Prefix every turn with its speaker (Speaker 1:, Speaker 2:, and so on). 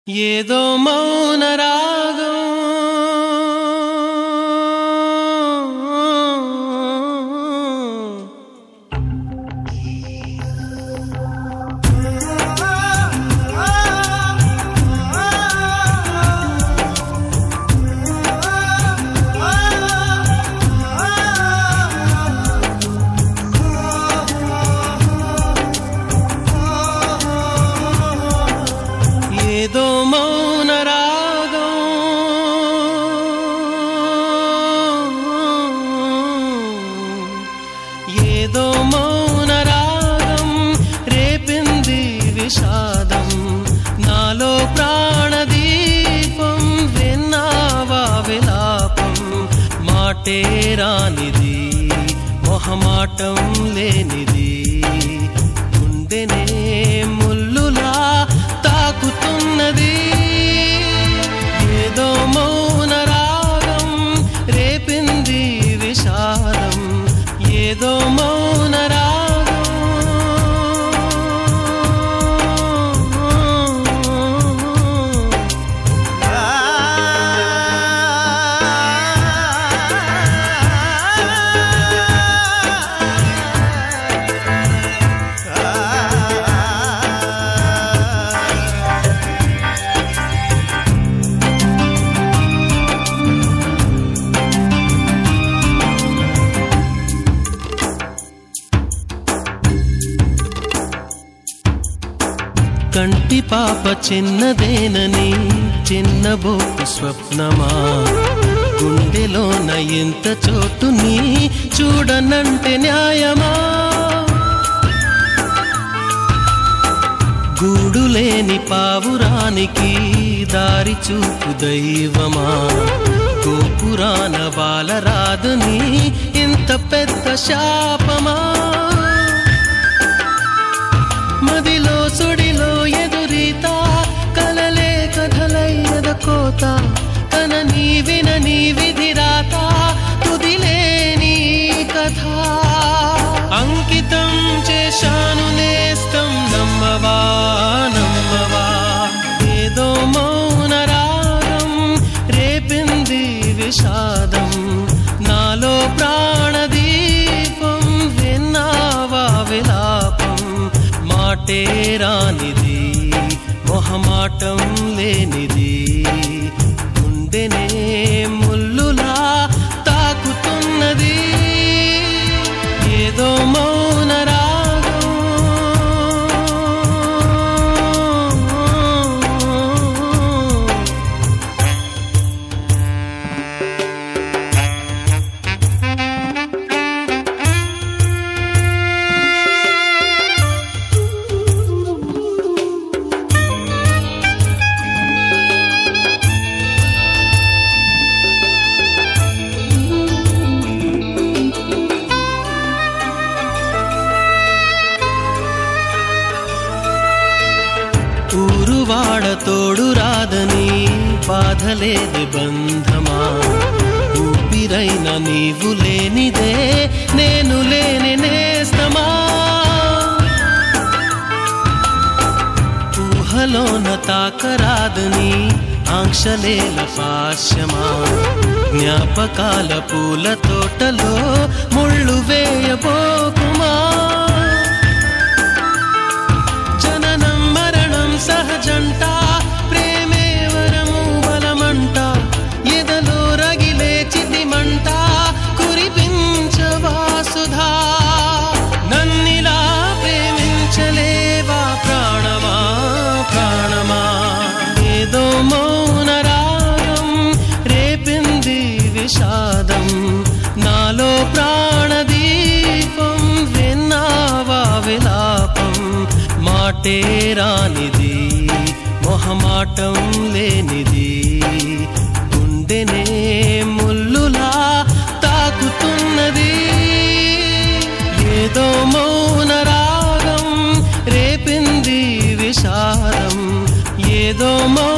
Speaker 1: ఏదో మౌన రాగం ఏదో మౌన రాగం ఏదో మౌన రాగం రేపింది విషాదం నాలో ప్రాణదీపం విన్నావా విలాపం మాటే రానిది మొహమాటం లేనిది గుండెనే ముల్లులా తాకుతున్నది ఏదో మౌన రాగం రేపింది విషాదం ఏదో మౌన రాగం కంటి పాప చిన్నదేనని చిన్నబోకు స్వప్నమా గుండెలోన ఎంత చోటుని చూడనంటే న్యాయమా గూడులేని పావురానికి దారి చూపు దైవమా గోపురాన బాలరాదుని ఇంత పెద్ద శాపమా మదిలో సుడిలో ఎదురీత కలలే కథలయ్యద కోత కన నీ విన నీ విధిరాత తుదిలే నీ కథ అంకితం చేశాను నేస్తం నమ్మవా నమ్మవా ఏదో మౌన రాగం రేపింది విషాదం నాలో ప్రాణదీపం విన్నావా విలాపం మాటే రానిది మొహమాటం లేనిది గుండెనే ముల్లులా తాకుతున్నది ఏదో మౌన రాగం ఊరువాడ తోడు రాదని బాధలేది బంధమా ఊపిరైన నీవు లేనిదే నేను లేని నేస్తమా ఊహలోన తాకరాదని ఆంక్షలేల పాశ్యమా జ్ఞాపకాల పూల తోటలో ముళ్ళు వేయబోకుమా జననం మరణం సహజంట ప్రేమే వరము బలమంట ఎదలో రగిలే చితిమంట కురిపించవా సుధా నన్నిలా ప్రేమించలేవా ప్రాణమా ప్రాణమా ఏదో మౌన రాగం రేపింది విషాదం నాలో ప్రాణదీపం విన్నావా విలాపం మాటే రానిది మొహమాటం లేనిది గుండెనే ముల్లులా తాకుతున్నది ఏదో మౌన రాగం రేపింది విషాదం ఏదో మౌన